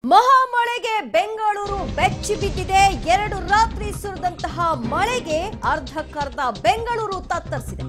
ಮಹಾಮಳೆಗೆ ಬೆಂಗಳೂರು ಬೆಚ್ಚಿ ಬಿದ್ದಿದೆ ಎರಡು ರಾತ್ರಿ ಸುರಿದಂತಹ ಮಳೆಗೆ ಅರ್ಧಕ್ಕರ್ಧ ಬೆಂಗಳೂರು ತತ್ತರಿಸಿದೆ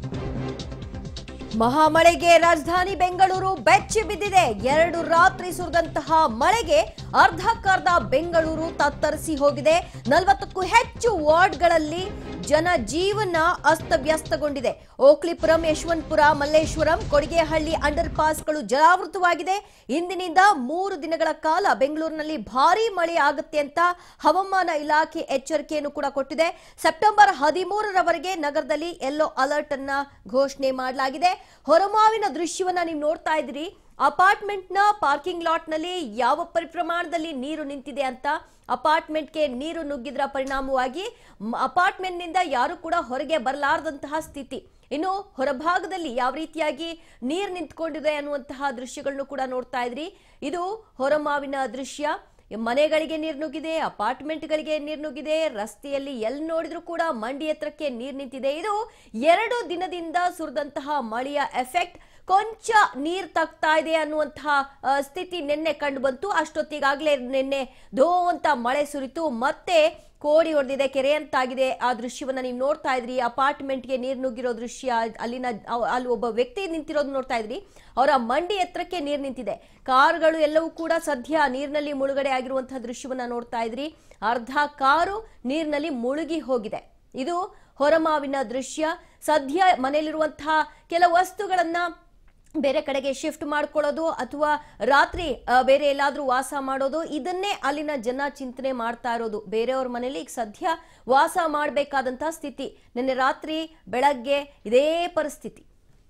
ಮಹಾಮಳೆಗೆ ರಾಜಧಾನಿ ಬೆಂಗಳೂರು ಬೆಚ್ಚಿ ಬಿದ್ದಿದೆ ಎರಡು ರಾತ್ರಿ ಸುರಿದಂತಹ ಮಳೆಗೆ ಅರ್ಧಕ್ಕರ್ಧ ಬೆಂಗಳೂರು ತತ್ತರಿಸಿ ಹೋಗಿದೆ ನಲವತ್ತಕ್ಕೂ ಹೆಚ್ಚು ವಾರ್ಡ್ಗಳಲ್ಲಿ ಜನ ಜೀವನ ಅಸ್ತವ್ಯಸ್ತಗೊಂಡಿದೆ ಓಕ್ಲಿಪುರಂ ಯಶವಂತಪುರ ಮಲ್ಲೇಶ್ವರಂ ಕೊಡಿಗೆಹಳ್ಳಿ ಅಂಡರ್ ಪಾಸ್ಗಳು ಜಲಾವೃತವಾಗಿದೆ ಇಂದಿನಿಂದ ಮೂರು ದಿನಗಳ ಕಾಲ ಬೆಂಗಳೂರಿನಲ್ಲಿ ಭಾರೀ ಮಳೆ ಆಗುತ್ತೆ ಅಂತ ಹವಾಮಾನ ಇಲಾಖೆ ಎಚ್ಚರಿಕೆಯನ್ನು ಕೂಡ ಕೊಟ್ಟಿದೆ ಸೆಪ್ಟೆಂಬರ್ ಹದಿಮೂರರವರೆಗೆ ನಗರದಲ್ಲಿ ಯೆಲ್ಲೋ ಅಲರ್ಟ್ ಅನ್ನ ಘೋಷಣೆ ಮಾಡಲಾಗಿದೆ ಹೊರಮಾವಿನ ದೃಶ್ಯವನ್ನ ನೀವು ನೋಡ್ತಾ ಇದ್ದೀರಿ ಅಪಾರ್ಟ್ಮೆಂಟ್ನ ಪಾರ್ಕಿಂಗ್ ಲಾಟ್ನಲ್ಲಿ ಯಾವ ಪರಿಪ್ರಮಾಣದಲ್ಲಿ ನೀರು ನಿಂತಿದೆ ಅಂತ ಅಪಾರ್ಟ್ಮೆಂಟ್ಗೆ ನೀರು ನುಗ್ಗಿದ್ರ ಪರಿಣಾಮವಾಗಿ ಮ- ಅಪಾರ್ಟ್ಮೆಂಟ್ನಿಂದ ಯಾರು ಕೂಡ ಹೊರಗೆ ಬರಲಾರದಂತಹ ಸ್ಥಿತಿ ಇನ್ನು ಹೊರಭಾಗದಲ್ಲಿ ಯಾವ ರೀತಿಯಾಗಿ ನೀರು ನಿಂತ್ಕೊಂಡಿದೆ ಅನ್ನುವಂತಹ ದೃಶ್ಯಗಳನ್ನು ಕೂಡ ನೋಡ್ತಾ ಇದ್ರಿ ಇದು ಹೊರಮಾವಿನ ದೃಶ್ಯ ಮನೆಗಳಿಗೆ ನೀರು ನುಗ್ಗಿದೆ ಅಪಾರ್ಟ್ಮೆಂಟ್ಗಳಿಗೆ ನೀರು ನುಗ್ಗಿದೆ ರಸ್ತೆಯಲ್ಲಿ ಎಲ್ಲಿ ನೋಡಿದ್ರು ಕೂಡ ಮಂಡಿ ಎತ್ತರಕ್ಕೆ ನೀರು ನಿಂತಿದೆ ಇದು ಎರಡು ದಿನದಿಂದ ಸುರಿದಂತಹ ಮಳೆಯ ಎಫೆಕ್ಟ್ ಕೊಂಚ ನೀರ್ ತಗ್ತಾ ಇದೆ ಅನ್ನುವಂತಹ ಆ, ಸ್ಥಿತಿ ನಿನ್ನೆ ಕಂಡು ಬಂತು ಅಷ್ಟೊತ್ತಿಗಾಗ್ಲೇ ನಿನ್ನೆ ಧೋ ಅಂತ ಮಳೆ ಸುರಿತು ಮತ್ತೆ ಕೋಡಿ ಹೊಡೆದಿದೆ ಕೆರೆ ಅಂತಾಗಿದೆ ಆ ದೃಶ್ಯವನ್ನ ನೀವು ನೋಡ್ತಾ ಇದ್ರಿ ಅಪಾರ್ಟ್ಮೆಂಟ್ಗೆ ನೀರು ನುಗ್ಗಿರೋ ದೃಶ್ಯ ಅಲ್ಲಿನ ಅವ್- ಅಲ್ಲಿ ಒಬ್ಬ ವ್ಯಕ್ತಿ ನಿಂತಿರೋದು ನೋಡ್ತಾ ಇದ್ರಿ ಅವರ ಮಂಡಿ ಎತ್ತರಕ್ಕೆ ನೀರು ನಿಂತಿದೆ ಕಾರುಗಳು ಎಲ್ಲವೂ ಕೂಡ ಸದ್ಯ ನೀರಿನಲ್ಲಿ ಮುಳುಗಡೆ ಆಗಿರುವಂತಹ ದೃಶ್ಯವನ್ನ ನೋಡ್ತಾ ಇದ್ರಿ ಅರ್ಧ ಕಾರು ನೀರಿನಲ್ಲಿ ಮುಳುಗಿ ಹೋಗಿದೆ ಇದು ಹೊರಮಾವಿನ ದೃಶ್ಯ ಸದ್ಯ ಮನೆಯಲ್ಲಿರುವಂತಹ ಕೆಲ ವಸ್ತುಗಳನ್ನ ಬೇರೆ ಕಡೆಗೆ ಶಿಫ್ಟ್ ಮಾಡ್ಕೊಳ್ಳೋದು ಅಥವಾ ರಾತ್ರಿ ಆ, ಬೇರೆ ಎಲ್ಲಾದ್ರೂ ವಾಸ ಮಾಡೋದು ಇದನ್ನೇ ಅಲ್ಲಿನ ಜನ ಚಿಂತನೆ ಮಾಡ್ತಾ ಇರೋದು ಬೇರೆಯವ್ರ ಮನೇಲಿ ಈಗ ಸದ್ಯ ವಾಸ ಮಾಡಬೇಕಾದಂತಹ ಸ್ಥಿತಿ ನಿನ್ನೆ ರಾತ್ರಿ ಬೆಳಗ್ಗೆ ಇದೇ ಪರಿಸ್ಥಿತಿ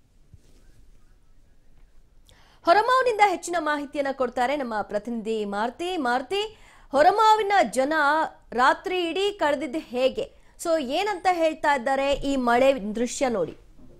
ಹೊರಮಾವಿನಿಂದ ಹೆಚ್ಚಿನ ಮಾಹಿತಿಯನ್ನ ಕೊಡ್ತಾರೆ ನಮ್ಮ ಪ್ರತಿನಿಧಿ ಮಾರುತಿ ಮಾರುತಿ ಹೊರಮಾವಿನ ಜನ ರಾತ್ರಿ ಇಡೀ ಕಳೆದಿದ್ದು ಹೇಗೆ ಸೊ ಏನಂತ ಹೇಳ್ತಾ ಇದ್ದಾರೆ ಈ ಮಳೆ ದೃಶ್ಯ ನೋಡಿ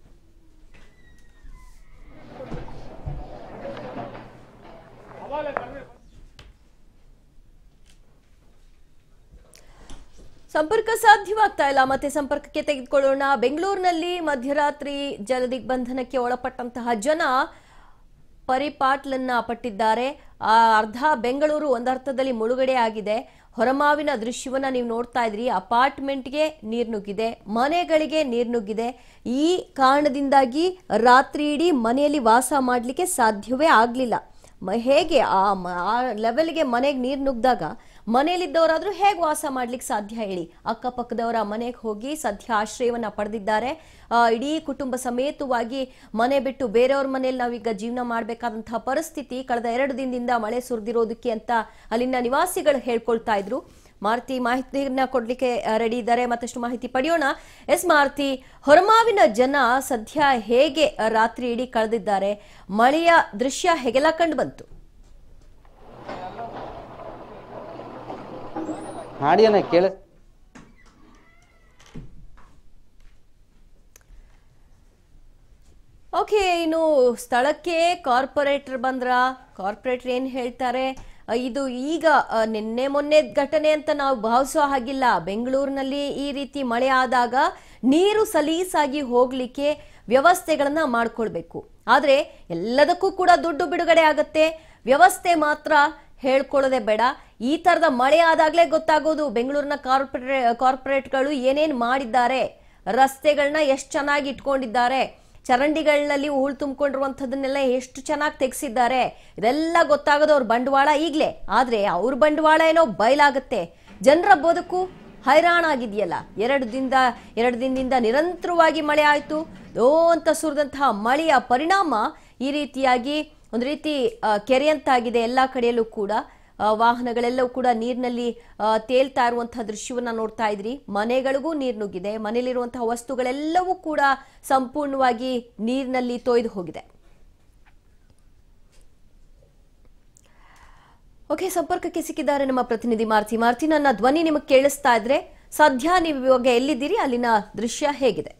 ಸಂಪರ್ಕ ಸಾಧ್ಯವಾಗ್ತಾ ಇಲ್ಲ ಮತ್ತೆ ಸಂಪರ್ಕಕ್ಕೆ ತೆಗೆದುಕೊಳ್ಳೋಣ ಬೆಂಗಳೂರಿನಲ್ಲಿ ಮಧ್ಯರಾತ್ರಿ ಜಲದಿಗ್ಬಂಧನಕ್ಕೆ ಒಳಪಟ್ಟಂತಹ ಜನ ಪರಿಪಾಟ್ಲನ್ನ ಪಟ್ಟಿದ್ದಾರೆ ಆ ಅರ್ಧ ಬೆಂಗಳೂರು ಒಂದರ್ಥದಲ್ಲಿ ಮುಳುಗಡೆ ಆಗಿದೆ ಹೊರಮಾವಿನ ದೃಶ್ಯವನ್ನ ನೀವು ನೋಡ್ತಾ ಇದ್ರಿ ಅಪಾರ್ಟ್ಮೆಂಟ್ಗೆ ನೀರು ನುಗ್ಗಿದೆ ಮನೆಗಳಿಗೆ ನೀರು ನುಗ್ಗಿದೆ ಈ ಕಾರಣದಿಂದಾಗಿ ರಾತ್ರಿ ಇಡೀ ಮನೆಯಲ್ಲಿ ವಾಸ ಮಾಡಲಿಕ್ಕೆ ಸಾಧ್ಯವೇ ಆಗಲಿಲ್ಲ ಮ- ಹೇಗೆ ಆ ಮ- ಆ ಲೆವೆಲ್ಗೆ ಮನೆಗೆ ನೀರು ನುಗ್ದಾಗ ಮನೆಯಲ್ಲಿದ್ದವರಾದ್ರೂ ಹೇಗೆ ವಾಸ ಮಾಡ್ಲಿಕ್ಕೆ ಸಾಧ್ಯ ಹೇಳಿ ಅಕ್ಕಪಕ್ಕದವರ ಮನೆಗೆ ಹೋಗಿ ಸದ್ಯ ಆಶ್ರಯವನ್ನ ಪಡೆದಿದ್ದಾರೆ ಆ, ಇಡೀ ಕುಟುಂಬ ಸಮೇತವಾಗಿ ಮನೆ ಬಿಟ್ಟು ಬೇರೆಯವ್ರ ಮನೆಯಲ್ಲಿ ನಾವೀಗ ಜೀವನ ಮಾಡಬೇಕಾದಂತಹ ಪರಿಸ್ಥಿತಿ ಕಳೆದ ಎರಡು ದಿನದಿಂದ ಮಳೆ ಸುರಿದಿರೋದಕ್ಕೆ ಅಂತ ಅಲ್ಲಿನ ನಿವಾಸಿಗಳು ಹೇಳ್ಕೊಳ್ತಾ ಇದ್ರು ಮಾರುತಿ ಮಾಹಿತಿಯನ್ನ ಕೊಡ್ಲಿಕ್ಕೆ ರೆಡಿ ಇದ್ದಾರೆ ಮತ್ತಷ್ಟು ಮಾಹಿತಿ ಪಡೆಯೋಣ ಎಸ್ ಮಾರುತಿ ಹೊರಮಾವಿನ ಜನ ಸದ್ಯ ಹೇಗೆ ಆ, ರಾತ್ರಿ ಇಡೀ ಕಳೆದಿದ್ದಾರೆ ಮಳೆಯ ದೃಶ್ಯ ಹೇಗೆಲ್ಲ ಕಂಡು ಬಂತು ಹಾಡಿಯನ್ನ ಕೇಳ ಓಕೆ ಇನ್ನು ಸ್ಥಳಕ್ಕೆ ಕಾರ್ಪೊರೇಟರ್ ಬಂದ್ರ ಕಾರ್ಪೊರೇಟರ್ ಏನ್ ಹೇಳ್ತಾರೆ ಅ, ಇದು ಈಗ ಅ, ನಿನ್ನೆ ಮೊನ್ನೆ ಘಟನೆ ಅಂತ ನಾವು ಭಾವಿಸೋ ಹಾಗಿಲ್ಲ ಬೆಂಗಳೂರಿನಲ್ಲಿ ಈ ರೀತಿ ಮಳೆ ಆದಾಗ ನೀರು ಸಲೀಸಾಗಿ ಹೋಗ್ಲಿಕ್ಕೆ ವ್ಯವಸ್ಥೆಗಳನ್ನ ಮಾಡ್ಕೊಳ್ಬೇಕು ಆದ್ರೆ ಎಲ್ಲದಕ್ಕೂ ಕೂಡ ದುಡ್ಡು ಬಿಡುಗಡೆ ಆಗತ್ತೆ ವ್ಯವಸ್ಥೆ ಮಾತ್ರ ಹೇಳ್ಕೊಳ್ಳೋದೇ ಬೇಡ ಈ ತರದ ಮಳೆ ಆದಾಗ್ಲೇ ಗೊತ್ತಾಗೋದು ಬೆಂಗಳೂರಿನ ಕಾರ್ಪೊರೇ ಕಾರ್ಪೊರೇಟ್ಗಳು ಏನೇನ್ ಮಾಡಿದ್ದಾರೆ ರಸ್ತೆಗಳನ್ನ ಎಷ್ಟು ಚೆನ್ನಾಗಿ ಇಟ್ಕೊಂಡಿದ್ದಾರೆ ಚರಂಡಿಗಳಲ್ಲಿ ಹೂಳು ತುಂಬಿಕೊಂಡಿರುವಂಥದ್ದನ್ನೆಲ್ಲ ಎಷ್ಟು ಚೆನ್ನಾಗಿ ತೆಗೆಸಿದ್ದಾರೆ ಇದೆಲ್ಲ ಗೊತ್ತಾಗೋದು ಅವ್ರ ಬಂಡವಾಳ ಈಗಲೇ ಆದ್ರೆ ಅವ್ರ ಬಂಡವಾಳ ಏನೋ ಬಯಲಾಗತ್ತೆ ಜನರ ಬದುಕು ಹೈರಾಣಾಗಿದೆಯಲ್ಲ ಎರಡು ದಿನದ ಎರಡು ದಿನದಿಂದ ನಿರಂತರವಾಗಿ ಮಳೆ ಆಯಿತು ಓ ಅಂತ ಸುರಿದಂತಹ ಮಳೆಯ ಪರಿಣಾಮ ಈ ರೀತಿಯಾಗಿ ಒಂದು ರೀತಿ ಆ, ಕೆರೆಯಂತಾಗಿದೆ ಎಲ್ಲ ಕಡೆಯಲ್ಲೂ ಕೂಡ ಆ, ವಾಹನಗಳೆಲ್ಲವೂ ಕೂಡ ನೀರಿನಲ್ಲಿ ಆ, ತೇಲ್ತಾ ಇರುವಂತಹ ದೃಶ್ಯವನ್ನ ನೋಡ್ತಾ ಇದ್ರಿ ಮನೆಗಳಿಗೂ ನೀರು ನುಗ್ಗಿದೆ ಮನೆಯಲ್ಲಿರುವಂತಹ ವಸ್ತುಗಳೆಲ್ಲವೂ ಕೂಡ ಸಂಪೂರ್ಣವಾಗಿ ನೀರಿನಲ್ಲಿ ತೊಯ್ದು ಹೋಗಿದೆ ಓಕೆ ಸಂಪರ್ಕಕ್ಕೆ ಸಿಕ್ಕಿದ್ದಾರೆ ನಮ್ಮ ಪ್ರತಿನಿಧಿ ಮಾರುತಿ ಮಾರುತಿ ನನ್ನ ಧ್ವನಿ ನಿಮಗೆ ಕೇಳಿಸ್ತಾ ಇದ್ರೆ ಸದ್ಯ ನೀವು ಇವಾಗ ಎಲ್ಲಿದ್ದೀರಿ ಅಲ್ಲಿನ ದೃಶ್ಯ ಹೇಗಿದೆ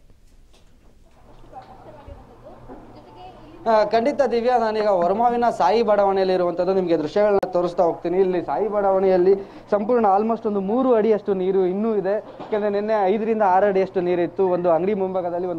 ಆ, ಖಂಡಿತ ದಿವ್ಯಾ ನಾನೀಗ ಹೊರಮಾವಿನ ಸಾಯಿ ಬಡಾವಣೆಯಲ್ಲಿ ಇರುವಂತದ್ದು ನಿಮಗೆ ದೃಶ್ಯಗಳನ್ನ ತೋರಿಸ್ತಾ ಹೋಗ್ತೀನಿ ಇಲ್ಲಿ ಸಾಯಿ ಬಡಾವಣೆಯಲ್ಲಿ ಸಂಪೂರ್ಣ ಆಲ್ಮೋಸ್ಟ್ ಒಂದು ಮೂರು ಅಡಿಯಷ್ಟು ನೀರು ಇನ್ನೂ ಇದೆ ಯಾಕಂದ್ರೆ ನಿನ್ನೆ ಐದರಿಂದ ಆರು ಅಡಿಯಷ್ಟು ನೀರಿತ್ತು ಒಂದು ಅಂಗಡಿ ಮುಂಭಾಗದಲ್ಲಿ ಒಂದು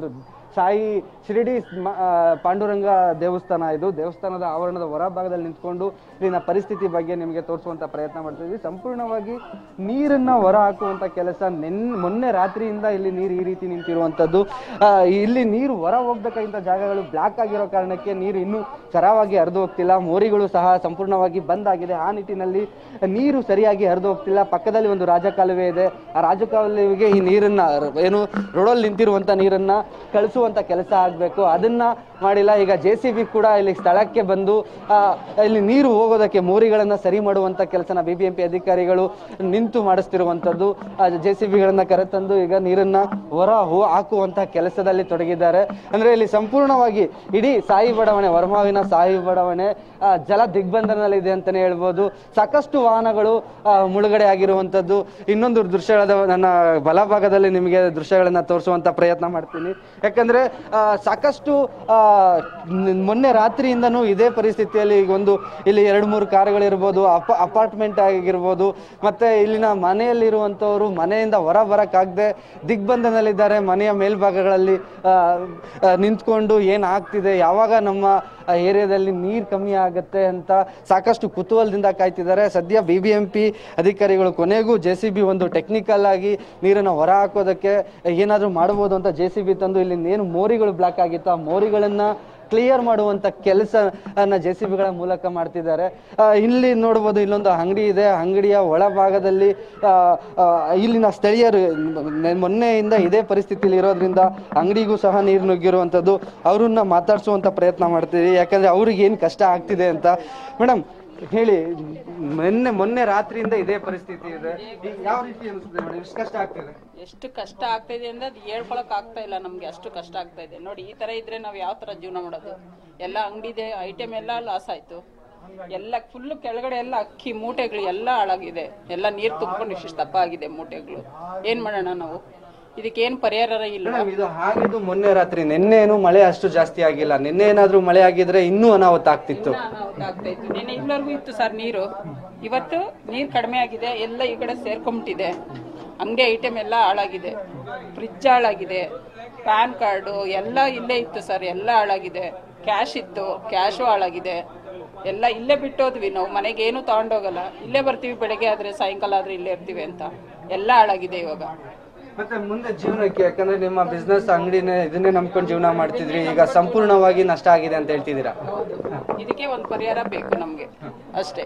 ಸಾಯಿ ಶಿರಡಿ ಮ- ಆ, ಪಾಂಡುರಂಗ ದೇವಸ್ಥಾನ ಇದು ದೇವಸ್ಥಾನದ ಆವರಣದ ಹೊರಭಾಗದಲ್ಲಿ ನಿಂತ್ಕೊಂಡು ಇಲ್ಲಿನ ಪರಿಸ್ಥಿತಿ ಬಗ್ಗೆ ನಿಮಗೆ ತೋರಿಸುವಂತ ಪ್ರಯತ್ನ ಮಾಡ್ತಿದ್ವಿ ಸಂಪೂರ್ಣವಾಗಿ ನೀರನ್ನ ಹೊರ ಹಾಕುವಂತ ಕೆಲಸ ನೆನ್ ಮೊನ್ನೆ ರಾತ್ರಿಯಿಂದ ಇಲ್ಲಿ ನೀರು ಈ ರೀತಿ ನಿಂತಿರುವಂತದ್ದು ಆ, ಇಲ್ಲಿ ನೀರು ಹೊರ ಹೋಗ್ಬೇಕಾಗಿದ್ದ ಜಾಗಗಳು ಬ್ಲಾಕ್ ಆಗಿರೋ ಕಾರಣಕ್ಕೆ ನೀರು ಇನ್ನೂ ಸರಾಗವಾಗಿ ಹರಿದು ಹೋಗ್ತಿಲ್ಲ ಮೋರಿಗಳು ಸಹ ಸಂಪೂರ್ಣವಾಗಿ ಬಂದ್ ಆಗಿದೆ ಆ ನಿಟ್ಟಿನಲ್ಲಿ ನೀರು ಸರಿಯಾಗಿ ಹರಿದು ಹೋಗ್ತಿಲ್ಲ ಪಕ್ಕದಲ್ಲಿ ಒಂದು ರಾಜಕಾಲುವೆ ಇದೆ ಆ ರಾಜಕಾಲುವೆಗೆ ಈ ನೀರನ್ನ ರ- ಏನು ರೋಡಲ್ಲಿ ನಿಂತಿರುವಂತ ನೀರನ್ನ ಕಳಿಸುವಂತ ಕೆಲಸ ಆಗ್ಬೇಕು ಅದನ್ನ ಮಾಡಿಲ್ಲ ಈಗ ಜೆ ಸಿ ಬಿ ಕೂಡ ಇಲ್ಲಿ ಸ್ಥಳಕ್ಕೆ ಬಂದು ಆ, ಇಲ್ಲಿ ನೀರು ಹೋಗೋದಕ್ಕೆ ಮೋರಿಗಳನ್ನ ಸರಿ ಮಾಡುವಂತ ಕೆಲಸನ ಬಿ ಬಿ ಎಂ ಪಿ ಅಧಿಕಾರಿಗಳು ನಿಂತು ಮಾಡಿಸ್ತಿರುವಂತದ್ದು ಜೆ ಸಿ ಬಿಗಳನ್ನ ಕರೆತಂದು ಈಗ ನೀರನ್ನ ಹೊರ ಹೋ ಹಾಕುವಂತ ಕೆಲಸದಲ್ಲಿ ತೊಡಗಿದ್ದಾರೆ ಅಂದ್ರೆ ಇಲ್ಲಿ ಸಂಪೂರ್ಣವಾಗಿ ಇಡೀ ಸಾಯಿ ಬಡಾವಣೆ ವರ್ಮಾವಿನ ಸಾಯಿ ಬಡಾವಣೆ ಆ, ಜಲ ದಿಗ್ಬಂಧನದಲ್ಲಿದೆ ಅಂತಾನೆ ಹೇಳ್ಬೋದು ಸಾಕಷ್ಟು ವಾಹನಗಳು ಆ, ಮುಳುಗಡೆ ಆಗಿರುವಂತದ್ದು ಇನ್ನೊಂದು ದೃಶ್ಯಗಳದ ನನ್ನ ಬಲಭಾಗದಲ್ಲಿ ನಿಮಗೆ ದೃಶ್ಯಗಳನ್ನ ತೋರಿಸುವಂತ ಪ್ರಯತ್ನ ಮಾಡ್ತೀನಿ ಯಾಕಂದ್ರೆ ಆ, ಸಾಕಷ್ಟು ಆ, ನ್- ಮೊನ್ನೆ ರಾತ್ರಿಯಿಂದನೂ ಇದೇ ಪರಿಸ್ಥಿತಿಯಲ್ಲಿ ಈಗ ಒಂದು ಇಲ್ಲಿ ಎರಡು ಮೂರು ಕಾರುಗಳಿರ್ಬೋದು ಅಪ ಅಪಾರ್ಟ್ಮೆಂಟ್ ಆಗಿರ್ಬೋದು ಮತ್ತೆ ಇಲ್ಲಿನ ಮನೆಯಲ್ಲಿರುವಂಥವ್ರು ಮನೆಯಿಂದ ಹೊರ ಬರಕ್ಕಾಗದೆ ದಿಗ್ಬಂಧನದಲ್ಲಿದ್ದಾರೆ ಮನೆಯ ಮೇಲ್ಭಾಗಗಳಲ್ಲಿ ಆ, ಆ, ನಿಂತ್ಕೊಂಡು ಏನ್ ಆಗ್ತಿದೆ ಯಾವಾಗ ನಮ್ಮ ಏರಿಯಾದಲ್ಲಿ ನೀರು ಕಮ್ಮಿ ಆಗುತ್ತೆ ಅಂತ ಸಾಕಷ್ಟು ಕುತೂಹಲದಿಂದ ಕಾಯ್ತಿದ್ದಾರೆ ಸದ್ಯ ಬಿ ಬಿ ಎಂ ಪಿ ಅಧಿಕಾರಿಗಳು ಕೊನೆಗೂ ಜೆ ಸಿ ಬಿ ಒಂದು ಟೆಕ್ನಿಕಲ್ ಆಗಿ ನೀರನ್ನು ಹೊರ ಹಾಕೋದಕ್ಕೆ ಏನಾದರೂ ಮಾಡ್ಬೋದು ಅಂತ ಜೆ ಸಿ ಬಿ ತಂದು ಇಲ್ಲಿ ಏನು ಮೋರಿಗಳು ಬ್ಲಾಕ್ ಆಗಿತ್ತು ಆ ಮೋರಿಗಳನ್ನ ಕ್ಲಿಯರ್ ಮಾಡುವಂತ ಕೆಲಸ ಜೆ ಸಿ ಬಿಗಳ ಮೂಲಕ ಮಾಡ್ತಿದ್ದಾರೆ ಆ, ಇಲ್ಲಿ ನೋಡ್ಬೋದು ಇಲ್ಲೊಂದು ಅಂಗಡಿ ಇದೆ ಅಂಗಡಿಯ ಒಳಭಾಗದಲ್ಲಿ ಆ, ಆ, ಇಲ್ಲಿನ ಸ್ಥಳೀಯರು ನೆ- ಮೊನ್ನೆಯಿಂದ ಇದೇ ಪರಿಸ್ಥಿತಿಯಲ್ಲಿ ಇರೋದ್ರಿಂದ ಅಂಗಡಿಗೂ ಸಹ ನೀರು ನುಗ್ಗಿರುವಂಥದ್ದು ಅವ್ರನ್ನ ಮಾತಾಡ್ಸುವಂತ ಪ್ರಯತ್ನ ಮಾಡ್ತೀವಿ ಯಾಕಂದ್ರೆ ಅವ್ರಿಗೆ ಏನು ಕಷ್ಟ ಆಗ್ತಿದೆ ಅಂತ ಮೇಡಮ್ ಹೇಳಿ ಮೊನ್ನೆ ಮೊನ್ನೆ ರಾತ್ರಿಯಿಂದ ಇದೇ ಪರಿಸ್ಥಿತಿ ಇದೆ ಈಗ ಯಾವ ರೀತಿ ಅನಿಸ್ತದೆ ಮೇಡಮ್ ಎಷ್ಟು ಕಷ್ಟ ಆಗ್ತಿದೆ ಎಷ್ಟು ಕಷ್ಟ ಆಗ್ತಾ ಇದೆ ಅಂದ್ರೆ ಅದು ಹೇಳ್ಕೊಳಕ್ ಆಗ್ತಾ ಇಲ್ಲ ನಮ್ಗೆ ಅಷ್ಟು ಕಷ್ಟ ಆಗ್ತಾ ಇದೆ ನೋಡಿ ಈ ತರ ಇದ್ರೆ ನಾವ್ ಯಾವ ತರ ಜೀವನ ಮಾಡೋದು ಎಲ್ಲ ಅಂಗಡಿದೆ ಐಟಮ್ ಎಲ್ಲ ಲಾಸ್ ಆಯ್ತು ಎಲ್ಲ ಫುಲ್ ಕೆಳಗಡೆ ಎಲ್ಲ ಅಕ್ಕಿ ಮೂಟೆಗಳು ಎಲ್ಲ ಹಾಳಾಗಿದೆ ಎಲ್ಲ ನೀರ್ ತುಂಬಿಕೊಂಡು ಇಷ್ಟು ದಪ್ಪ ಆಗಿದೆ ಮೂಟೆಗಳು ಏನ್ ಮಾಡೋಣ ನಾವು ಇದಕ್ಕೆ ಏನ್ ಪರಿಹಾರ ಇಲ್ಲ ಮೇಡಮ್ ಇದು ಹಾಗಿದ್ದು ಮೊನ್ನೆ ರಾತ್ರಿ ನಿನ್ನೇನು ಮಳೆ ಅಷ್ಟು ಜಾಸ್ತಿ ಆಗಿಲ್ಲ ನಿನ್ನೆ ಏನಾದ್ರೂ ಮಳೆ ಆಗಿದ್ರೆ ಇನ್ನೂ ಅನಾಹುತ ಆಗ್ತಿತ್ತು ಅನಾಹುತ ಆಗ್ತಾ ಇತ್ತು ನಿನ್ನೆ ಇಲ್ಲವರೆಗೂ ಇತ್ತು ಸರ್ ನೀರು ಇವತ್ತು ನೀರ್ ಕಡಿಮೆ ಆಗಿದೆ ಎಲ್ಲ ಈ ಕಡೆ ಸೇರ್ಕೊಂಬಿಟ್ಟಿದೆ ಅಂಗಡಿ ಐಟಮ್ ಎಲ್ಲ ಹಾಳಾಗಿದೆ ಫ್ರಿಜ್ ಹಾಳಾಗಿದೆ ಪ್ಯಾನ್ ಕಾರ್ಡು ಎಲ್ಲ ಇಲ್ಲೇ ಇತ್ತು ಸರ್ ಎಲ್ಲ ಹಾಳಾಗಿದೆ ಕ್ಯಾಶ್ ಇತ್ತು ಕ್ಯಾಶು ಹಾಳಾಗಿದೆ ಎಲ್ಲ ಇಲ್ಲೇ ಬಿಟ್ಟೋದ್ವಿ ನಾವು ಮನೆಗೆ ಏನು ತಗೊಂಡೋಗಲ್ಲ ಇಲ್ಲೇ ಬರ್ತೀವಿ ಬೆಳಗ್ಗೆ ಆದ್ರೆ ಸಾಯಂಕಾಲ ಆದ್ರೆ ಇಲ್ಲೇ ಇರ್ತೀವಿ ಅಂತ ಎಲ್ಲ ಹಾಳಾಗಿದೆ ಇವಾಗ ಮತ್ತೆ ಮುಂದೆ ಜೀವನಕ್ಕೆ ಯಾಕಂದ್ರೆ ನಿಮ್ಮ ಬಿಸ್ನೆಸ್ ಅಂಗಡಿನೇ ಇದನ್ನೇ ನಂಬ್ಕೊಂಡು ಜೀವನ ಮಾಡ್ತಿದ್ರಿ ಈಗ ಸಂಪೂರ್ಣವಾಗಿ ನಷ್ಟ ಆಗಿದೆ ಅಂತ ಹೇಳ್ತಿದ್ದೀರಾ ಇದಕ್ಕೆ ಒಂದು ಪರಿಹಾರ ಬೇಕು ನಮಗೆ ಅಷ್ಟೇ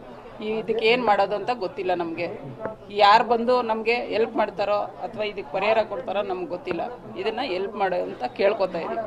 ಈ ಇದಕ್ಕೆ ಏನು ಮಾಡೋದು ಅಂತ ಗೊತ್ತಿಲ್ಲ ನಮಗೆ ಯಾರು ಬಂದು ನಮಗೆ ಹೆಲ್ಪ್ ಮಾಡ್ತಾರೋ ಅಥವಾ ಇದಕ್ಕೆ ಪರಿಹಾರ ಕೊಡ್ತಾರೋ ನಮ್ಗೆ ಗೊತ್ತಿಲ್ಲ ಇದನ್ನ ಹೆಲ್ಪ್ ಮಾಡೋ ಅಂತ ಕೇಳ್ಕೊತಾ ಇದೀವಿ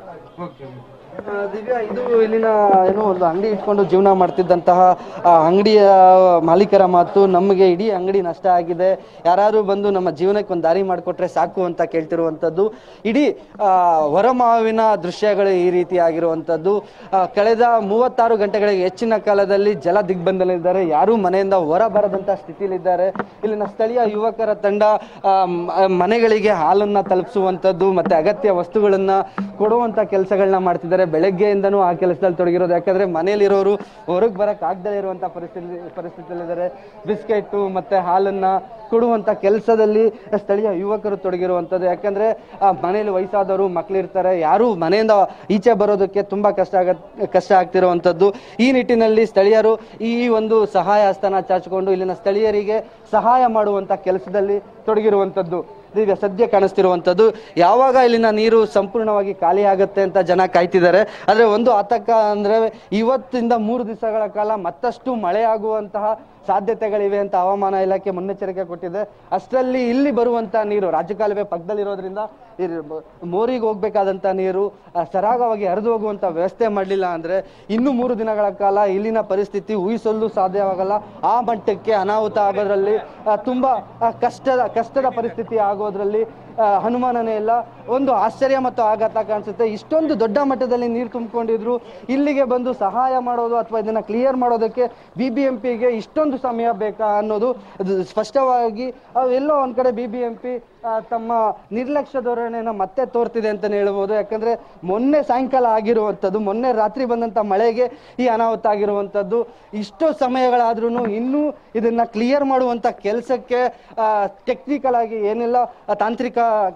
ಆ, ದಿವ್ಯಾ ಇದು ಇಲ್ಲಿನ ಏನೋ ಒಂದು ಅಂಗಡಿ ಇಟ್ಕೊಂಡು ಜೀವನ ಮಾಡ್ತಿದ್ದಂತಹ ಆ, ಅಂಗಡಿಯ ಮಾಲೀಕರ ಮಾತು ನಮಗೆ ಇಡೀ ಅಂಗಡಿ ನಷ್ಟ ಆಗಿದೆ ಯಾರು ಬಂದು ನಮ್ಮ ಜೀವನಕ್ಕೆ ಒಂದು ದಾರಿ ಮಾಡಿಕೊಟ್ರೆ ಸಾಕು ಅಂತ ಕೇಳ್ತಿರುವಂಥದ್ದು ಇಡೀ ಆ, ಹೊರಮಾವಿನ ದೃಶ್ಯಗಳು ಈ ರೀತಿ ಆಗಿರುವಂಥದ್ದು ಆ, ಕಳೆದ ಮೂವತ್ತಾರು ಗಂಟೆಗಳಿಗೆ ಹೆಚ್ಚಿನ ಕಾಲದಲ್ಲಿ ಜಲ ದಿಗ್ಬಂಧನಲ್ಲಿದ್ದಾರೆ ಯಾರೂ ಮನೆಯಿಂದ ಹೊರ ಬರದಂತ ಸ್ಥಿತಿಲಿದ್ದಾರೆ ಇಲ್ಲಿನ ಸ್ಥಳೀಯ ಯುವಕರ ತಂಡ ಆ, ಮ್- ಆ, ಮನೆಗಳಿಗೆ ಹಾಲನ್ನ ತಲುಪಿಸುವಂಥದ್ದು ಮತ್ತೆ ಅಗತ್ಯ ವಸ್ತುಗಳನ್ನ ಕೊಡುವಂತ ಕೆಲಸಗಳನ್ನ ಮಾಡ್ತಿದ್ದಾರೆ ಬೆಳಗ್ಗೆಯಿಂದನೂ ಆ ಕೆಲಸದಲ್ಲಿ ತೊಡಗಿರೋದು ಯಾಕಂದ್ರೆ ಮನೆಯಲ್ಲಿರೋರು ಹೊರಗೆ ಬರಕ್ ಆಗದೇ ಇರುವಂತ ಪರಿಸ್ಥಿತಿ ಪರಿಸ್ಥಿತಿಯಲ್ಲಿದ್ದಾರೆ ಬಿಸ್ಕೆಟ್ ಮತ್ತೆ ಹಾಲನ್ನ ಕೊಡುವಂತ ಕೆಲಸದಲ್ಲಿ ಸ್ಥಳೀಯ ಯುವಕರು ತೊಡಗಿರುವಂಥದ್ದು ಯಾಕಂದ್ರೆ ಆ ಮನೆಯಲ್ಲಿ ವಯಸ್ಸಾದವರು ಮಕ್ಕಳಿರ್ತಾರೆ ಯಾರು ಮನೆಯಿಂದ ಈಚೆ ಬರೋದಕ್ಕೆ ತುಂಬಾ ಕಷ್ಟ ಆಗತ್ ಕಷ್ಟ ಆಗ್ತಿರುವಂಥದ್ದು ಈ ನಿಟ್ಟಿನಲ್ಲಿ ಸ್ಥಳೀಯರು ಈ ಒಂದು ಸಹಾಯ ಹಸ್ತನ ಚಾಚಿಕೊಂಡು ಇಲ್ಲಿನ ಸ್ಥಳೀಯರಿಗೆ ಸಹಾಯ ಮಾಡುವಂತ ಕೆಲಸದಲ್ಲಿ ತೊಡಗಿರುವಂಥದ್ದು ಈಗ ಸದ್ಯ ಕಾಣಿಸ್ತಿರುವಂಥದ್ದು ಯಾವಾಗ ಇಲ್ಲಿನ ನೀರು ಸಂಪೂರ್ಣವಾಗಿ ಖಾಲಿ ಆಗುತ್ತೆ ಅಂತ ಜನ ಕಾಯ್ತಿದ್ದಾರೆ ಆದರೆ ಒಂದು ಆತಂಕ ಅಂದ್ರೆ ಇವತ್ತಿಂದ ಮೂರು ದಿವಸಗಳ ಕಾಲ ಮತ್ತಷ್ಟು ಮಳೆಯಾಗುವಂತಹ ಸಾಧ್ಯತೆಗಳಿವೆ ಅಂತ ಹವಾಮಾನ ಇಲಾಖೆ ಮುನ್ನೆಚ್ಚರಿಕೆ ಕೊಟ್ಟಿದೆ ಅಷ್ಟರಲ್ಲಿ ಇಲ್ಲಿ ಬರುವಂತ ನೀರು ರಾಜಕಾಲುವೆ ಪಕ್ಕದಲ್ಲಿರೋದ್ರಿಂದ ಈ ಬ- ಮೋರಿಗೆ ಹೋಗ್ಬೇಕಾದಂತ ನೀರು ಆ, ಸರಾಗವಾಗಿ ಹರಿದು ಹೋಗುವಂತ ವ್ಯವಸ್ಥೆ ಮಾಡಲಿಲ್ಲ ಅಂದ್ರೆ ಇನ್ನು ಮೂರು ದಿನಗಳ ಕಾಲ ಇಲ್ಲಿನ ಪರಿಸ್ಥಿತಿ ಊಹಿಸಲು ಸಾಧ್ಯವಾಗಲ್ಲ ಆ ಮಟ್ಟಕ್ಕೆ ಅನಾಹುತ ಆಗೋದ್ರಲ್ಲಿ ಆ, ತುಂಬಾ ಆ, ಕಷ್ಟದ ಕಷ್ಟದ ಪರಿಸ್ಥಿತಿ ಆಗೋದ್ರಲ್ಲಿ ಆ, ಅನುಮಾನನೇ ಇಲ್ಲ ಒಂದು ಆಶ್ಚರ್ಯ ಮತ್ತು ಆಘಾತ ಕಾಣಿಸುತ್ತೆ ಇಷ್ಟೊಂದು ದೊಡ್ಡ ಮಟ್ಟದಲ್ಲಿ ನೀರು ತುಂಬಿಕೊಂಡಿದ್ರು ಇಲ್ಲಿಗೆ ಬಂದು ಸಹಾಯ ಮಾಡೋದು ಅಥವಾ ಇದನ್ನ ಕ್ಲಿಯರ್ ಮಾಡೋದಕ್ಕೆ ಬಿ ಬಿ ಎಂ ಪಿಗೆ ಇಷ್ಟೊಂದು ಸಮಯ ಬೇಕಾ ಅನ್ನೋದು ಅದು ಸ್ಪಷ್ಟವಾಗಿ ಆ, ಎಲ್ಲೋ ಒಂದ್ ಕಡೆ ಬಿ ಬಿ ಎಂ ಪಿ ತಮ್ಮ ನಿರ್ಲಕ್ಷ್ಯ ಧೋರಣೆನ ಮತ್ತೆ ತೋರ್ತಿದೆ ಅಂತಾನೆ ಹೇಳ್ಬೋದು ಯಾಕಂದ್ರೆ ಮೊನ್ನೆ ಸಾಯಂಕಾಲ ಆಗಿರುವಂಥದ್ದು ಮೊನ್ನೆ ರಾತ್ರಿ ಬಂದಂತ ಮಳೆಗೆ ಈ ಅನಾಹುತ ಆಗಿರುವಂಥದ್ದು ಇಷ್ಟು ಸಮಯಗಳಾದ್ರೂ ಇನ್ನೂ ಇದನ್ನ ಕ್ಲಿಯರ್ ಮಾಡುವಂತ ಕೆಲಸಕ್ಕೆ ಟೆಕ್ನಿಕಲ್ ಆಗಿ ಏನೆಲ್ಲ ಆ, ತಾಂತ್ರಿಕ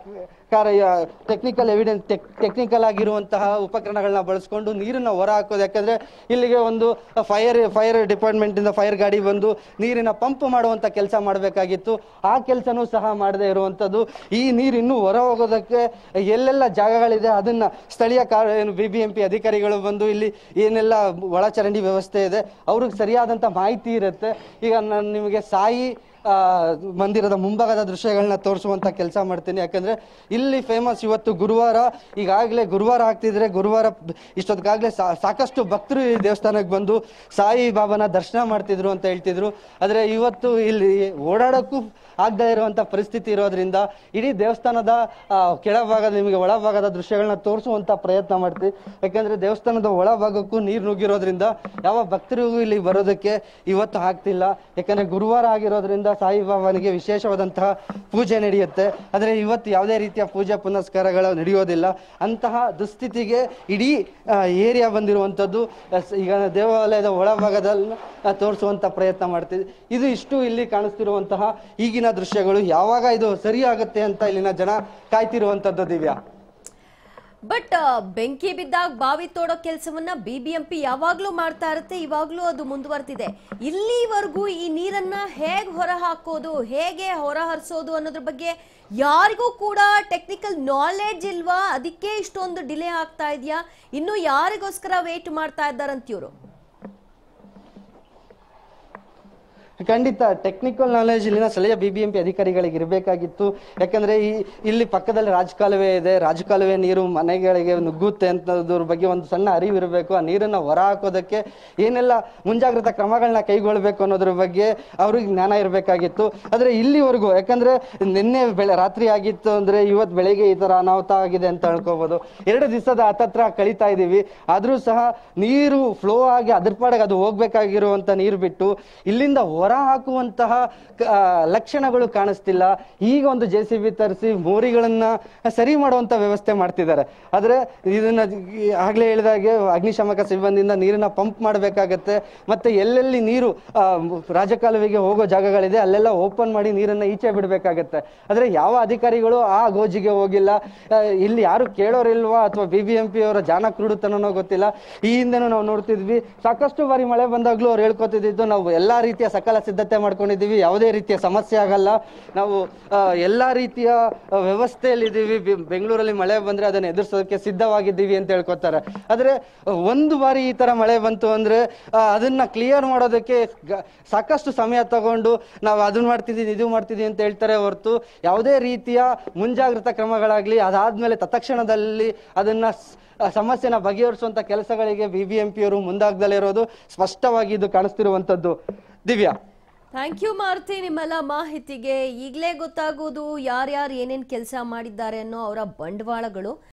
ಕಾರ ಟೆಕ್ನಿಕಲ್ ಎವಿಡೆನ್ಸ್ ಟೆಕ್ನಿಕಲ್ ಆಗಿರುವಂತಹ ಉಪಕರಣಗಳನ್ನ ಬಳಸ್ಕೊಂಡು ನೀರನ್ನ ಹೊರ ಹಾಕೋದು ಯಾಕಂದ್ರೆ ಇಲ್ಲಿಗೆ ಒಂದು ಫೈರ್ ಫೈರ್ ಡಿಪಾರ್ಟ್ಮೆಂಟ್ ಇಂದ ಫೈರ್ ಗಾಡಿ ಬಂದು ನೀರಿನ ಪಂಪ್ ಮಾಡುವಂತ ಕೆಲಸ ಮಾಡಬೇಕಾಗಿತ್ತು ಆ ಕೆಲಸನೂ ಸಹ ಮಾಡದೇ ಇರುವಂತದ್ದು ಈ ನೀರು ಇನ್ನೂ ಹೊರ ಹೋಗೋದಕ್ಕೆ ಎಲ್ಲೆಲ್ಲ ಜಾಗಗಳಿದೆ ಅದನ್ನ ಸ್ಥಳೀಯ ಕಾ ಏನು ಬಿ ಬಿ ಎಂ ಪಿ ಅಧಿಕಾರಿಗಳು ಬಂದು ಇಲ್ಲಿ ಏನೆಲ್ಲ ಒಳಚರಂಡಿ ವ್ಯವಸ್ಥೆ ಇದೆ ಅವ್ರಿಗೆ ಸರಿಯಾದಂತ ಮಾಹಿತಿ ಇರುತ್ತೆ ಈಗ ನಾನು ನಿಮಗೆ ಸಾಯಿ ಆ, ಮಂದಿರದ ಮುಂಭಾಗದ ದೃಶ್ಯಗಳನ್ನ ತೋರಿಸುವಂತ ಕೆಲಸ ಮಾಡ್ತೀನಿ ಯಾಕಂದ್ರೆ ಇಲ್ಲಿ ಫೇಮಸ್ ಇವತ್ತು ಗುರುವಾರ ಈಗಾಗಲೇ ಗುರುವಾರ ಆಗ್ತಿದ್ರೆ ಗುರುವಾರ ಇಷ್ಟೊತ್ತಿಗಾಗಲೇ ಸಾಕಷ್ಟು ಭಕ್ತರು ಈ ದೇವಸ್ಥಾನಕ್ಕೆ ಬಂದು ಸಾಯಿ ಬಾಬಾನ ದರ್ಶನ ಮಾಡ್ತಿದ್ರು ಅಂತ ಹೇಳ್ತಿದ್ರು ಆದ್ರೆ ಇವತ್ತು ಇಲ್ಲಿ ಓಡಾಡಕ್ಕೂ ಆಗದೆ ಇರುವಂತ ಪರಿಸ್ಥಿತಿ ಇರೋದ್ರಿಂದ ಇಡೀ ದೇವಸ್ಥಾನದ ಆ, ಕೆಳಭಾಗದ ನಿಮಗೆ ಒಳಭಾಗದ ದೃಶ್ಯಗಳನ್ನ ತೋರಿಸುವಂತ ಪ್ರಯತ್ನ ಮಾಡ್ತೀವಿ ಯಾಕಂದ್ರೆ ದೇವಸ್ಥಾನದ ಒಳಭಾಗಕ್ಕೂ ನೀರು ನುಗ್ಗಿರೋದ್ರಿಂದ ಯಾವ ಭಕ್ತರಿಗೂ ಇಲ್ಲಿ ಬರೋದಕ್ಕೆ ಇವತ್ತು ಆಗ್ತಿಲ್ಲ ಯಾಕಂದ್ರೆ ಗುರುವಾರ ಆಗಿರೋದ್ರಿಂದ ಸಾಯಿಬಾಬಾನಿಗೆ ವಿಶೇಷವಾದಂತಹ ಪೂಜೆ ನಡೆಯುತ್ತೆ ಆದರೆ ಇವತ್ತು ಯಾವುದೇ ರೀತಿಯ ಪೂಜೆ ಪುನಸ್ಕಾರಗಳು ನಡೆಯೋದಿಲ್ಲ ಅಂತಹ ದುಸ್ಥಿತಿಗೆ ಇಡೀ ಏರಿಯಾ ಬಂದಿರುವಂಥದ್ದು ಅಸ್- ಈಗ ದೇವಾಲಯದ ಒಳಭಾಗದಲ್ಲಿ ಆ, ತೋರಿಸುವಂತ ಪ್ರಯತ್ನ ಮಾಡ್ತಿದ್ವಿ ಇದು ಇಷ್ಟು ಇಲ್ಲಿ ಕಾಣಿಸ್ತಿರುವಂತಹ ಈಗಿನ ದೃಶ್ಯಗಳು ಯಾವಾಗ ಇದು ಸರಿಯಾಗುತ್ತೆ ಅಂತ ಇಲ್ಲಿನ ಜನ ಕಾಯ್ತಿರುವಂತದ್ದು ದಿವ್ಯಾ ಬಟ್ ಬೆಂಕಿ ಬಿದ್ದಾಗ ಬಾವಿ ತೋಡೋ ಕೆಲಸವನ್ನ ಬಿಬಿಎಂಪಿ ಯಾವಾಗ್ಲೂ ಮಾಡ್ತಾ ಇರುತ್ತೆ ಇವಾಗ್ಲೂ ಅದು ಮುಂದುವರ್ತಿದೆ ಇಲ್ಲಿವರೆಗೂ ಈ ನೀರನ್ನ ಹೇಗ್ ಹೊರ ಹಾಕೋದು ಹೇಗೆ ಹೊರ ಹರಿಸೋದು ಅನ್ನೋದ್ರ ಬಗ್ಗೆ ಯಾರಿಗೂ ಕೂಡ ಟೆಕ್ನಿಕಲ್ ನಾಲೆಡ್ಜ್ ಇಲ್ವಾ ಅದಕ್ಕೆ ಇಷ್ಟೊಂದು ಡಿಲೇ ಆಗ್ತಾ ಇದೆಯಾ ಇನ್ನು ಯಾರಿಗೋಸ್ಕರ ವೇಟ್ ಮಾಡ್ತಾ ಇದ್ದಾರಂತ ಇವರು ಖಂಡಿತ ಟೆಕ್ನಿಕಲ್ ನಾಲೆಜ್ ಇಲ್ಲಿನ ಸ್ಥಳೀಯ ಬಿ ಬಿ ಎಂ ಪಿ ಅಧಿಕಾರಿಗಳಿಗೆ ಇರಬೇಕಾಗಿತ್ತು ಯಾಕಂದ್ರೆ ಈ ಇಲ್ಲಿ ಪಕ್ಕದಲ್ಲಿ ರಾಜಕಾಲುವೆ ಇದೆ ರಾಜಕಾಲುವೆ ನೀರು ಮನೆಗಳಿಗೆ ನುಗ್ಗುತ್ತೆ ಅಂತದ್ರ ಬಗ್ಗೆ ಒಂದು ಸಣ್ಣ ಅರಿವು ಇರಬೇಕು ಆ ನೀರನ್ನ ಹೊರ ಹಾಕೋದಕ್ಕೆ ಏನೆಲ್ಲ ಮುಂಜಾಗ್ರತಾ ಕ್ರಮಗಳನ್ನ ಕೈಗೊಳ್ಬೇಕು ಅನ್ನೋದ್ರ ಬಗ್ಗೆ ಅವ್ರಿಗೆ ಜ್ಞಾನ ಇರಬೇಕಾಗಿತ್ತು ಆದ್ರೆ ಇಲ್ಲಿವರೆಗೂ ಯಾಕಂದ್ರೆ ನಿನ್ನೆ ಬೆಳೆ ರಾತ್ರಿ ಆಗಿತ್ತು ಅಂದ್ರೆ ಇವತ್ತು ಬೆಳಿಗ್ಗೆ ಈ ತರ ಅನಾಹುತ ಆಗಿದೆ ಅಂತ ಹೇಳ್ಕೋಬಹುದು ಎರಡು ದಿವಸದ ಹತ್ತತ್ರ ಕಳೀತಾ ಇದೀವಿ ಆದ್ರೂ ಸಹ ನೀರು ಫ್ಲೋ ಆಗಿ ಅದ್ರ ಪಾಡಿಗೆ ಅದು ಹೋಗ್ಬೇಕಾಗಿರುವಂತ ನೀರು ಬಿಟ್ಟು ಇಲ್ಲಿಂದ ಹೊರ ಹಾಕುವಂತಹ ಕ- ಆ, ಲಕ್ಷಣಗಳು ಕಾಣಿಸ್ತಿಲ್ಲ ಈಗ ಒಂದು ಜೆ ಸಿ ಬಿ ತರಿಸಿ ಮೋರಿಗಳನ್ನ ಸರಿ ಮಾಡುವಂತ ವ್ಯವಸ್ಥೆ ಮಾಡ್ತಿದ್ದಾರೆ ಆದ್ರೆ ಇದನ್ನ ಈ ಆಗ್ಲೇ ಹೇಳಿದಾಗೆ ಅಗ್ನಿಶಾಮಕ ಸಿಬ್ಬಂದಿಯಿಂದ ನೀರನ್ನ ಪಂಪ್ ಮಾಡಬೇಕಾಗತ್ತೆ ಮತ್ತೆ ಎಲ್ಲೆಲ್ಲಿ ನೀರು ಆ, ರಾಜಕಾಲುವೆಗೆ ಹೋಗೋ ಜಾಗಗಳಿದೆ ಅಲ್ಲೆಲ್ಲ ಓಪನ್ ಮಾಡಿ ನೀರನ್ನ ಈಚೆ ಬಿಡಬೇಕಾಗತ್ತೆ ಆದ್ರೆ ಯಾವ ಅಧಿಕಾರಿಗಳು ಆ ಗೋಜಿಗೆ ಹೋಗಿಲ್ಲ ಆ, ಇಲ್ಲಿ ಯಾರು ಕೇಳೋರಿಲ್ವಾ ಅಥವಾ ಬಿ ಬಿ ಎಂ ಪಿ ಅವರ ಜಾನ ಕ್ರೂಡುತನನೋ ಗೊತ್ತಿಲ್ಲ ಈ ಹಿಂದೆನೂ ನಾವು ನೋಡ್ತಿದ್ವಿ ಸಾಕಷ್ಟು ಬಾರಿ ಮಳೆ ಬಂದಾಗ್ಲೂ ಅವ್ರು ಹೇಳ್ಕೊತಿದ್ದು ನಾವು ಎಲ್ಲಾ ರೀತಿಯ ಸಕಲ ಸಿದ್ಧತೆ ಮಾಡ್ಕೊಂಡಿದ್ದೀವಿ ಯಾವುದೇ ರೀತಿಯ ಸಮಸ್ಯೆ ಆಗಲ್ಲ ನಾವು ಆ, ಎಲ್ಲಾ ರೀತಿಯ ಆ, ವ್ಯವಸ್ಥೆಯಲ್ಲಿದ್ದೀವಿ ಬೆ- ಬೆಂಗಳೂರಲ್ಲಿ ಮಳೆ ಬಂದ್ರೆ ಅದನ್ನ ಎದುರಿಸೋದಕ್ಕೆ ಸಿದ್ಧವಾಗಿದ್ದೀವಿ ಅಂತ ಹೇಳ್ಕೊತಾರೆ ಆದ್ರೆ ಆ, ಒಂದು ಬಾರಿ ಈ ತರ ಮಳೆ ಬಂತು ಅಂದ್ರೆ ಆ, ಅದನ್ನ ಕ್ಲಿಯರ್ ಮಾಡೋದಕ್ಕೆ ಗ- ಸಾಕಷ್ಟು ಸಮಯ ತಗೊಂಡು ನಾವು ಅದನ್ನ ಮಾಡ್ತಿದ್ದೀವಿ ಇದು ಮಾಡ್ತಿದ್ದೀವಿ ಅಂತ ಹೇಳ್ತಾರೆ ಹೊರತು ಯಾವುದೇ ರೀತಿಯ ಮುಂಜಾಗ್ರತಾ ಕ್ರಮಗಳಾಗ್ಲಿ ಅದಾದ್ಮೇಲೆ ತತ್ಕ್ಷಣದಲ್ಲಿ ಅದನ್ನ ಸ್- ಆ ಸಮಸ್ಯೆನ ಬಗೆಹರಿಸುವಂತ ಕೆಲಸಗಳಿಗೆ ಬಿ ಬಿ ಎಂ ಪಿ ಅವರು ಮುಂದಾಗ್ದಲೇ ಇರೋದು ಸ್ಪಷ್ಟವಾಗಿ ಇದು ಕಾಣಿಸ್ತಿರುವಂತದ್ದು ದಿವ್ಯಾ ಥ್ಯಾಂಕ್ ಯು ಮಾರುತಿ ನಿಮ್ಮೆಲ್ಲ ಮಾಹಿತಿಗೆ ಈಗಲೇ ಗೊತ್ತಾಗೋದು ಯಾರ್ಯಾರು ಏನೇನು ಕೆಲಸ ಮಾಡಿದ್ದಾರೆ ಅನ್ನೋ ಅವರ ಬಂಡವಾಳಗಳು